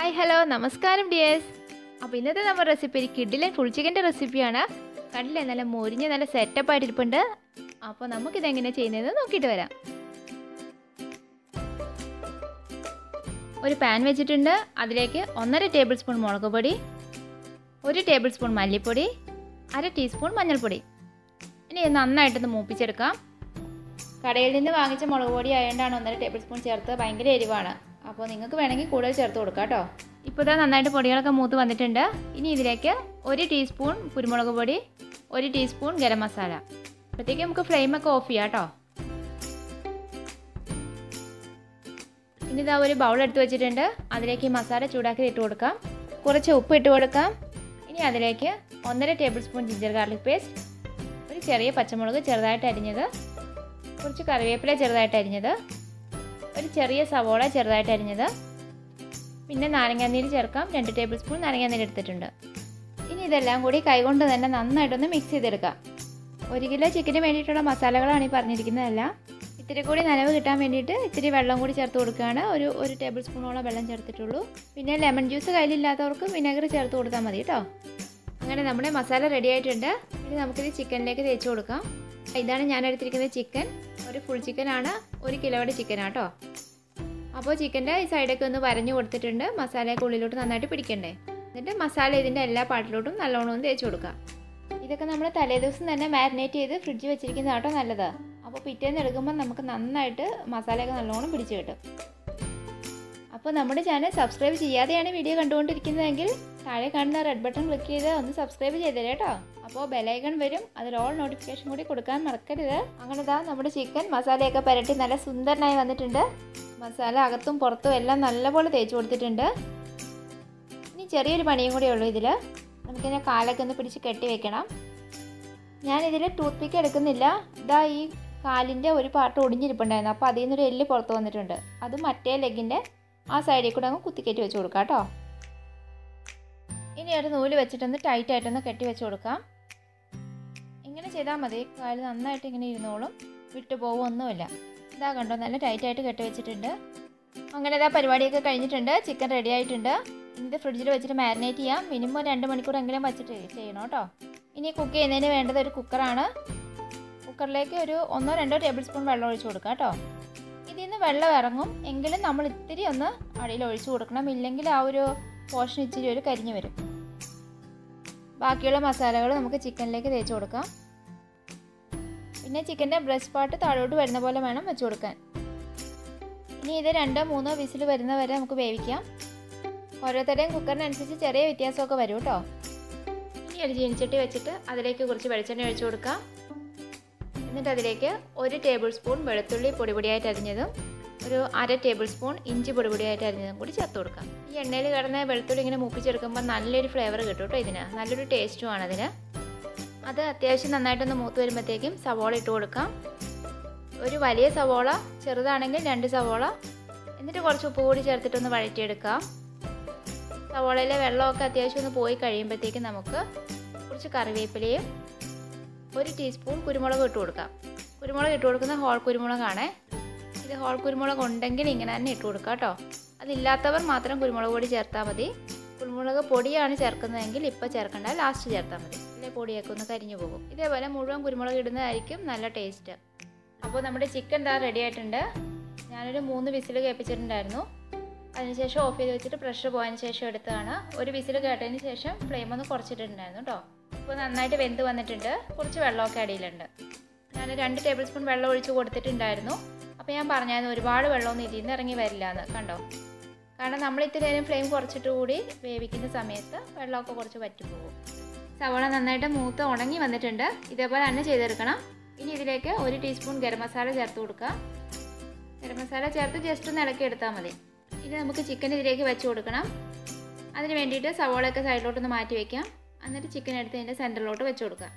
hi hello നമസ്കാരം dears അപ്പോൾ ഇന്നത്തെ നമ്മുടെ റെസിപ്പി ഒരു കിഡിലൻ ഫുൾ ചിക്കൻ്റെ റെസിപ്പിയാണ് കണ്ടില്ലേ നല്ല മൊരിഞ്ഞ് നല്ല സെറ്റപ്പ് ആയിട്ടിരിപ്പുണ്ട് അപ്പോൾ നമുക്കിതെങ്ങനെ ചെയ്യുന്നതെന്ന് നോക്കിയിട്ട് വരാം ഒരു പാൻ വെച്ചിട്ടുണ്ട് അതിലേക്ക് ഒന്നര ടേബിൾ സ്പൂൺ മുളക് പൊടി ഒരു ടേബിൾ സ്പൂൺ മല്ലിപ്പൊടി അര ടീസ്പൂൺ മഞ്ഞൾപ്പൊടി ഇനി ഇത് നന്നായിട്ടൊന്ന് മൂപ്പിച്ചെടുക്കാം കടയിൽ നിന്ന് വാങ്ങിച്ച മുളക് പൊടി ആയതുകൊണ്ടാണ് ഒന്നര ടേബിൾ സ്പൂൺ ചേർത്ത് ഭയങ്കര എരിവാണ് അപ്പോൾ നിങ്ങൾക്ക് വേണമെങ്കിൽ കൂടുതൽ ചേർത്ത് കൊടുക്കാം കേട്ടോ ഇപ്പോൾ ഇതാ നന്നായിട്ട് പൊടികളൊക്കെ മൂത്ത് വന്നിട്ടുണ്ട് ഇനി ഇതിലേക്ക് ഒരു ടീസ്പൂൺ കുരുമുളക് പൊടി ഒരു ടീസ്പൂൺ ഗരം മസാല അപ്പോഴത്തേക്ക് നമുക്ക് ഫ്ലെയിമൊക്കെ ഓഫ് ചെയ്യാം കേട്ടോ ഇനി ഇതാ ഒരു ബൗൾ എടുത്ത് വെച്ചിട്ടുണ്ട് അതിലേക്ക് ഈ മസാല ചൂടാക്കി ഇട്ട് കൊടുക്കാം കുറച്ച് ഉപ്പ് ഇട്ട് കൊടുക്കാം ഇനി അതിലേക്ക് ഒന്നര tablespoon ginger garlic paste ഒരു ചെറിയ പച്ചമുളക് ചെറുതായിട്ട് അരിഞ്ഞത് കുറച്ച് കറിവേപ്പില ചെറുതായിട്ട് അരിഞ്ഞത് ഒരു ചെറിയ സവോള ചെറുതായിട്ട് അരിഞ്ഞത് പിന്നെ നാരങ്ങാനീര് ചേർക്കാം രണ്ട് ടേബിൾ സ്പൂൺ നാരങ്ങാനീര് എടുത്തിട്ടുണ്ട് ഇനി ഇതെല്ലാം കൂടി കൈകൊണ്ട് തന്നെ നന്നായിട്ടൊന്ന് മിക്സ് ചെയ്തെടുക്കാം ഒരു കിലോ ചിക്കന് വേണ്ടിയിട്ടുള്ള മസാലകളാണ് ഈ പറഞ്ഞിരിക്കുന്നതെല്ലാം ഇത്തിരി കൂടി നനവ് കിട്ടാൻ വേണ്ടിയിട്ട് ഇത്തിരി വെള്ളം കൂടി ചേർത്ത് കൊടുക്കുകയാണ് ഒരു ഒരു ടേബിൾ സ്പൂണോളം വെള്ളം ചേർത്തിട്ടുള്ളൂ പിന്നെ ലെമൺ ജ്യൂസ് കയ്യിലില്ലാത്തവർക്ക് വിനെഗർ ചേർത്ത് കൊടുത്താൽ മതി കേട്ടോ അങ്ങനെ നമ്മുടെ മസാല റെഡി ആയിട്ടുണ്ട് ഇനി നമുക്കിത് ചിക്കനിലേക്ക് തേച്ച് കൊടുക്കാം ഇതാണ് ഞാൻ എടുത്തിരിക്കുന്നത് ചിക്കൻ ഒരു ഫുൾ ചിക്കനാണ് ഒരു കിലോയുടെ ചിക്കനാണ് കേട്ടോ അപ്പോൾ ചിക്കൻ്റെ ഈ സൈഡൊക്കെ ഒന്ന് വരഞ്ഞു കൊടുത്തിട്ടുണ്ട് മസാലയൊക്കെ ഉള്ളിലോട്ട് നന്നായിട്ട് പിടിക്കണ്ടേ എന്നിട്ട് മസാല ഇതിൻ്റെ എല്ലാ പാട്ടിലോട്ടും നല്ലോണം ഒന്ന് തേച്ച് കൊടുക്കാം ഇതൊക്കെ നമ്മൾ തലേദിവസം തന്നെ മാരിനേറ്റ് ചെയ്ത് ഫ്രിഡ്ജിൽ വെച്ചിരിക്കുന്നതാണ് കേട്ടോ നല്ലത് അപ്പോൾ പിറ്റേന്ന് എടുക്കുമ്പോൾ നമുക്ക് നന്നായിട്ട് മസാലയൊക്കെ നല്ലോണം പിടിച്ച് കിട്ടും അപ്പോൾ നമ്മുടെ ചാനൽ സബ്സ്ക്രൈബ് ചെയ്യാതെയാണ് വീഡിയോ കണ്ടുകൊണ്ടിരിക്കുന്നതെങ്കിൽ താഴെ കാണുന്ന റെഡ് ബട്ടൺ ക്ലിക്ക് ചെയ്ത് ഒന്ന് സബ്സ്ക്രൈബ് ചെയ്തേരെ കേട്ടോ അപ്പോൾ ബെലൈക്കൺ വരും അതിൽ ഓൾ നോട്ടിഫിക്കേഷൻ കൂടി കൊടുക്കാൻ മറക്കരുത് അങ്ങനെ ഇതാ നമ്മുടെ ചിക്കൻ മസാലയൊക്കെ പുരട്ടി നല്ല സുന്ദരനായി വന്നിട്ടുണ്ട് മസാല അകത്തും പുറത്തും എല്ലാം നല്ലപോലെ തേച്ച് കൊടുത്തിട്ടുണ്ട് ഇനി ചെറിയൊരു പണിയും കൂടെ ഉള്ളൂ ഇതിൽ നമുക്കിതിനെ കാലൊക്കെ ഒന്ന് പിടിച്ച് കെട്ടി വെക്കണം ഞാനിതിൽ ടൂത്ത് പിക്ക് എടുക്കുന്നില്ല ഇതാ ഈ കാലിൻ്റെ ഒരു പാർട്ട് ഒടിഞ്ഞിരിപ്പുണ്ടായിരുന്നു അപ്പോൾ അതിൽ നിന്നൊരു എല്ല് പുറത്ത് വന്നിട്ടുണ്ട് അത് മറ്റേ ലെഗിൻ്റെ ആ സൈഡിൽ കൂടെ അങ്ങ് കുത്തിക്കയറ്റി വെച്ച് കൊടുക്കാം കേട്ടോ ഇനി ഒരു നൂല് വെച്ചിട്ടൊന്ന് ടൈറ്റ് ആയിട്ടൊന്ന് കെട്ടി വെച്ച് കൊടുക്കാം ഇങ്ങനെ ചെയ്താൽ മതി കാല് നന്നായിട്ട് ഇങ്ങനെ ഇരുന്നോളും വിട്ടു പോകുമൊന്നുമില്ല ഇതാ കണ്ടോ നല്ല ടൈറ്റ് ആയിട്ട് കെട്ടി വെച്ചിട്ടുണ്ട് അങ്ങനെ ഇതാ പരിപാടിയൊക്കെ കഴിഞ്ഞിട്ടുണ്ട് ചിക്കൻ റെഡി ആയിട്ടുണ്ട് ഇത് ഫ്രിഡ്ജിൽ വെച്ചിട്ട് മാരിനേറ്റ് ചെയ്യാം മിനിമം രണ്ട് മണിക്കൂറെങ്കിലും വെച്ചിട്ട് ചെയ്യണം കേട്ടോ ഇനി കുക്ക് ചെയ്യുന്നതിന് വേണ്ടത് ഒരു കുക്കറാണ് കുക്കറിലേക്ക് ഒരു ഒന്നോ രണ്ടോ ടേബിൾ സ്പൂൺ വെള്ളം ഒഴിച്ച് കൊടുക്കാം കേട്ടോ ഇതിൽ നിന്ന് വെള്ളം ഇറങ്ങും എങ്കിലും നമ്മൾ ഇത്തിരി ഒന്ന് അടിയിൽ ഒഴിച്ചു കൊടുക്കണം ഇല്ലെങ്കിൽ ആ ഒരു പോർഷൻ ഇച്ചിരി ഒരു കരിഞ്ഞു വരും ബാക്കിയുള്ള മസാലകൾ നമുക്ക് ചിക്കനിലേക്ക് തേച്ച് കൊടുക്കാം പിന്നെ ചിക്കൻ്റെ ബ്രസ്റ്റ് പാർട്ട് താഴോട്ട് വരുന്ന പോലെ വേണം വെച്ച് കൊടുക്കാൻ ഇനി ഇത് രണ്ടോ മൂന്നോ വിസിൽ വരുന്ന വരെ നമുക്ക് വേവിക്കാം ഓരോരുത്തരുടെയും കുക്കറിനനുസരിച്ച് ചെറിയ വ്യത്യാസമൊക്കെ വരും കേട്ടോ ഇനി ഒരു ചീനിച്ചട്ടി വെച്ചിട്ട് അതിലേക്ക് കുറച്ച് വെളിച്ചെണ്ണ ഒഴിച്ചു കൊടുക്കാം എന്നിട്ട് അതിലേക്ക് ഒരു ടേബിൾ സ്പൂൺ വെളുത്തുള്ളി പൊടിപൊടിയായിട്ട് അരിഞ്ഞതും ഒരു അര ടേബിൾ സ്പൂൺ ഇഞ്ചി പൊടിപൊടിയായിട്ട് അരിഞ്ഞതും കൂടി ചേർത്ത് കൊടുക്കാം ഈ എണ്ണയിൽ കിടന്ന വെളുത്തുള്ളി ഇങ്ങനെ മൂപ്പിച്ചെടുക്കുമ്പോൾ നല്ലൊരു ഫ്ലേവർ കിട്ടും കേട്ടോ ഇതിന് നല്ലൊരു ടേസ്റ്റുമാണ് അതിന് അത് അത്യാവശ്യം നന്നായിട്ടൊന്ന് മൂത്ത് വരുമ്പോഴത്തേക്കും സവോള ഇട്ട് കൊടുക്കാം ഒരു വലിയ സവോള ചെറുതാണെങ്കിൽ രണ്ട് സവോള എന്നിട്ട് കുറച്ച് ഉപ്പ് കൂടി ചേർത്തിട്ടൊന്ന് വഴറ്റിയെടുക്കാം സവോളയിലെ വെള്ളമൊക്കെ അത്യാവശ്യം ഒന്ന് പോയി കഴിയുമ്പോഴത്തേക്കും നമുക്ക് കുറച്ച് കറിവേപ്പിലയും ഒരു ടീസ്പൂൺ കുരുമുളക് ഇട്ട് കൊടുക്കാം കുരുമുളക് ഇട്ട് കൊടുക്കുന്ന ഹോൾ കുരുമുളകാണ് ഇത് ഹോൾ കുരുമുളക് ഉണ്ടെങ്കിൽ ഇങ്ങനെ തന്നെ ഇട്ട് കൊടുക്കാം കേട്ടോ അതില്ലാത്തവർ മാത്രം കുരുമുളക് പൊടി ചേർത്താൽ മതി കുരുമുളക് പൊടിയാണ് ചേർക്കുന്നതെങ്കിൽ ഇപ്പോൾ ചേർക്കണ്ട ലാസ്റ്റ് ചേർത്താൽ മതി ഇല്ലേ പൊടിയൊക്കെ ഒന്ന് കരിഞ്ഞു പോകും ഇതേപോലെ മുഴുവൻ കുരുമുളക് ഇടുന്നതായിരിക്കും നല്ല ടേസ്റ്റ് അപ്പോൾ നമ്മുടെ ചിക്കൻ ദാ റെഡി ആയിട്ടുണ്ട് ഞാനൊരു മൂന്ന് വിസിൽ കേൾപ്പിച്ചിട്ടുണ്ടായിരുന്നു അതിനുശേഷം ഓഫ് ചെയ്ത് വെച്ചിട്ട് പ്രഷർ പോയതിന് ശേഷം എടുത്തതാണ് ഒരു വിസിൽ കേട്ടതിന് ശേഷം ഫ്ലെയിം ഒന്ന് കുറച്ചിട്ടുണ്ടായിരുന്നു കേട്ടോ ഇപ്പോൾ നന്നായിട്ട് വെന്ത് വന്നിട്ടുണ്ട് കുറച്ച് വെള്ളമൊക്കെ അടിയിലുണ്ട് ഞാൻ രണ്ട് ടേബിൾ സ്പൂൺ വെള്ളം ഒഴിച്ച് കൊടുത്തിട്ടുണ്ടായിരുന്നു അപ്പോൾ ഞാൻ പറഞ്ഞായിരുന്നു ഒരുപാട് വെള്ളമൊന്നും ഇതിൽ നിന്ന് ഇറങ്ങി വരില്ല എന്ന് കണ്ടോ കാരണം നമ്മൾ ഇത്തിരി നേരം ഫ്ലെയിം കുറച്ചിട്ട് കൂടി വേവിക്കുന്ന സമയത്ത് വെള്ളമൊക്കെ കുറച്ച് വറ്റിപ്പോകും സവോള നന്നായിട്ട് മൂത്ത് ഉണങ്ങി വന്നിട്ടുണ്ട് ഇതേപോലെ തന്നെ ചെയ്തെടുക്കണം ഇനി ഇതിലേക്ക് ഒരു ടീസ്പൂൺ ഗരം മസാല ചേർത്ത് കൊടുക്കുക ഗരം മസാല ചേർത്ത് ജസ്റ്റ് ഒന്ന് ഇളക്കി എടുത്താൽ മതി ഇത് നമുക്ക് ചിക്കൻ ഇതിലേക്ക് വെച്ച് കൊടുക്കണം അതിന് വേണ്ടിയിട്ട് സവോളയൊക്കെ സൈഡിലോട്ടൊന്ന് മാറ്റി വയ്ക്കാം എന്നിട്ട് ചിക്കൻ എടുത്ത് ഇതിൻ്റെ സെൻറ്ററിലോട്ട് വെച്ച് കൊടുക്കാം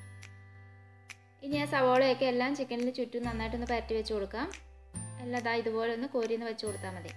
ഇനി ആ സവോളയൊക്കെ എല്ലാം ചിക്കനിൽ ചുറ്റും നന്നായിട്ടൊന്ന് പരട്ടി വെച്ച് കൊടുക്കാം എല്ലാം ഇതാ ഇതുപോലെ ഒന്ന് കോരിന്ന് വെച്ച് കൊടുത്താൽ മതി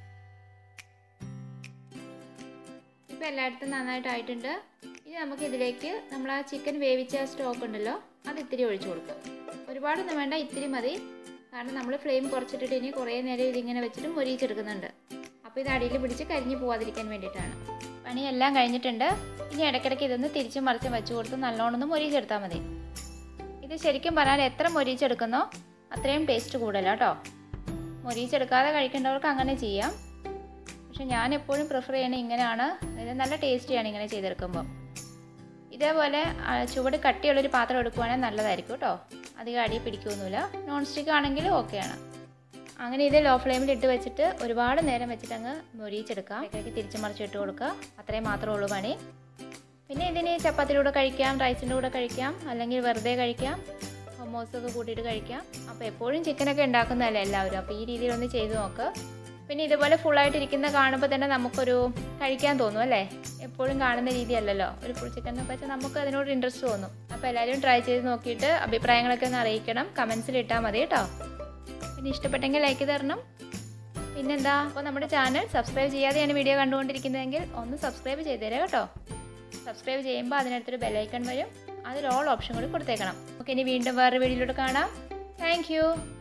ഇപ്പോൾ എല്ലായിടത്തും നന്നായിട്ടായിട്ടുണ്ട് ഇനി നമുക്ക് ഇതിലേക്ക് നമ്മൾ ആ ചിക്കൻ വേവിച്ച സ്റ്റോക്ക് ഉണ്ടല്ലോ അത് ഇത്തിരി ഒഴിച്ചു കൊടുക്കാം ഒരുപാടൊന്നും വേണ്ട ഇത്തിരി മതി കാരണം നമ്മൾ ഫ്ലെയിം കുറച്ചിട്ടിട്ട് ഇനി കുറേ നേരം ഇതിങ്ങനെ വെച്ചിട്ട് മൊരിയിച്ചെടുക്കുന്നുണ്ട് അപ്പോൾ അപ്പോൾ ഇത് അടിയിൽ പിടിച്ച് കരിഞ്ഞു പോവാതിരിക്കാൻ വേണ്ടിയിട്ടാണ് പണിയെല്ലാം കഴിഞ്ഞിട്ടുണ്ട് ഇനി ഇടയ്ക്കിടയ്ക്ക് ഇതൊന്ന് തിരിച്ചും മറിച്ചും വെച്ച് കൊടുത്ത് നല്ലോണം ഒന്ന് മൊരിച്ചെടുത്താൽ മതി ഇത് ശരിക്കും പറഞ്ഞാൽ എത്ര മൊരിച്ചെടുക്കുന്നോ അത്രയും ടേസ്റ്റ് കൂടുതലാണ് കേട്ടോ മൊരിച്ചെടുക്കാതെ കഴിക്കേണ്ടവർക്ക് അങ്ങനെ ചെയ്യാം പക്ഷെ ഞാൻ എപ്പോഴും പ്രിഫർ ചെയ്യണത് ഇങ്ങനെയാണ് ഇത് നല്ല ടേസ്റ്റിയാണ് ഇങ്ങനെ ചെയ്തെടുക്കുമ്പോൾ ഇതേപോലെ ആ, ചുവട് കട്ടിയുള്ളൊരു പാത്രം എടുക്കുവാണെങ്കിൽ നല്ലതായിരിക്കും കേട്ടോ അധികം അടി പിടിക്കുകയൊന്നുമില്ല നോൺ സ്റ്റിക്ക് ആണെങ്കിൽ ഓക്കെയാണ് അങ്ങനെ ഇത് ലോ ഫ്ലെയിമിൽ ഇട്ട് വെച്ചിട്ട് ഒരുപാട് നേരം വെച്ചിട്ട് അങ്ങ് മൊരിച്ചെടുക്കാം ഇടയ്ക്ക് തിരിച്ചു മറിച്ചിട്ട് കൊടുക്കുക അത്രയും മാത്രമേ ഉള്ളൂ പണി പിന്നെ ഇതിന് ചപ്പാത്തിയുടെ കഴിക്കാം റൈസിൻ്റെ കൂടെ കഴിക്കാം അല്ലെങ്കിൽ വെറുതെ കഴിക്കാം മൊമോസൊക്കെ കൂട്ടിയിട്ട് കഴിക്കാം അപ്പോൾ എപ്പോഴും ചിക്കനൊക്കെ ഉണ്ടാക്കുന്നതല്ലേ എല്ലാവരും അപ്പോൾ ഈ രീതിയിൽ ഒന്ന് ചെയ്ത് നോക്ക് പിന്നെ ഇതുപോലെ ഫുള്ളായിട്ട് ഇരിക്കുന്ന കാണുമ്പോൾ തന്നെ നമുക്കൊരു കഴിക്കാൻ തോന്നും അല്ലേ എപ്പോഴും കാണുന്ന രീതിയല്ലല്ലോ ഒരു ഫുൾ ചിക്കൻ എന്നൊക്കെ വെച്ചാൽ നമുക്ക് അതിനോട് ഇൻട്രസ്റ്റ് തോന്നും അപ്പോൾ എല്ലാവരും ട്രൈ ചെയ്ത് നോക്കിയിട്ട് അഭിപ്രായങ്ങളൊക്കെ ഒന്ന് അറിയിക്കണം കമൻസിൽ ഇട്ടാൽ മതി കേട്ടോ പിന്നെ ഇഷ്ടപ്പെട്ടെങ്കിൽ ലൈക്ക് തരണം പിന്നെന്താ അപ്പോൾ നമ്മുടെ ചാനൽ സബ്സ്ക്രൈബ് ചെയ്യാതെയാണ് വീഡിയോ കണ്ടുകൊണ്ടിരിക്കുന്നതെങ്കിൽ ഒന്ന് സബ്സ്ക്രൈബ് ചെയ്തേരാം കേട്ടോ സബ്സ്ക്രൈബ് ചെയ്യുമ്പോൾ അതിനടുത്തൊരു ബെലൈക്കൺ വരും അതിൽ ഓൾ ഓപ്ഷൻ കൂടി കൊടുത്തേക്കണം ഓക്കെ ഇനി വീണ്ടും വേറൊരു വീഡിയോയിലൂടെ കാണാം താങ്ക്